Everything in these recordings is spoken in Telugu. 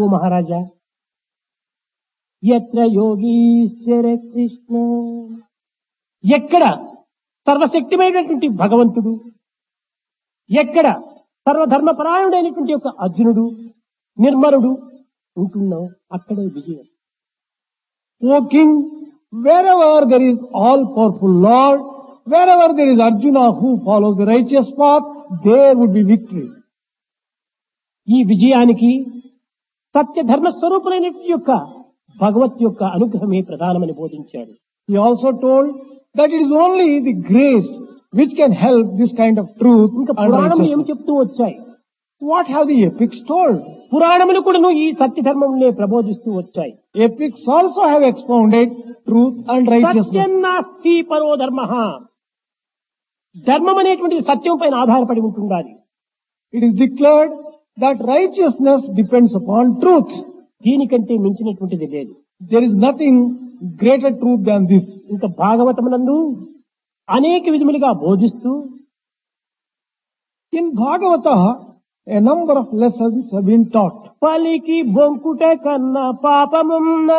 ఓ మహారాజా ఎత్ర యోగీశ్వర కృష్ణ ఎక్కడ సర్వశక్తిమైనటువంటి భగవంతుడు ఎక్కడ సర్వధర్మపరాయణుడైనటువంటి యొక్క అర్జునుడు నిర్మలుడు ఉంటున్నావు అక్కడే విజయం O king, wherever there is all powerful Lord, wherever there is Arjuna who follows the righteous path, there would be victory. ఈ విజయానికి సత్య ధర్మ స్వరూపులైనటువంటి యొక్క భగవత్ యొక్క అనుగ్రహమే ప్రధానమని బోధించాడు He also told that it is only the grace which can help this kind of truth ఇంకా and పురాణములు ఏమి righteousness. చెప్తూ వచ్చాయి What have the epics told? పురాణములు కూడాను ఈ సత్య ధర్మమునే ప్రబోధిస్తూ వచ్చాయి Epics also have expounded truth and righteousness. సత్యం నాస్తి పరో ధర్మ ధర్మం అనేటువంటిది సత్యం పైన ఆధారపడి ఉంటుండాలి It is declared that righteousness depends upon truth. దీనికంటే మించినటువంటిది లేదు There is nothing greater truth than this. ఇంకా భాగవతమునందు అనేక విధములుగా బోధిస్తూ In Bhagavata, a number of lessons have been taught. పలికి బొంకుట కన్నా పాపమున్నా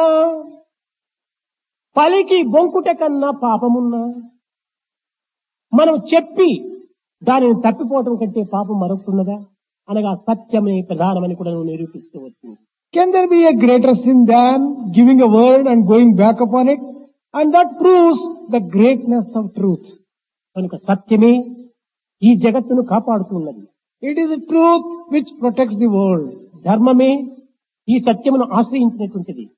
పలికి బొంకుట కన్నా పాపమున్నా మనం చెప్పి దానిని తప్పిపోవటం కంటే పాపం మరొకటున్నదా అనగా సత్యమే ప్రధానమని కూడా నువ్వు నిరూపిస్తూ వచ్చింది Can there be a greater sin than giving a word and going back upon it? And that proves the greatness of truth. కనుక సత్యమే ఈ జగత్తును కాపాడుతున్నది It is a truth which protects the world. ధర్మమే ఈ సత్యమును ఆశ్రయించినటువంటిది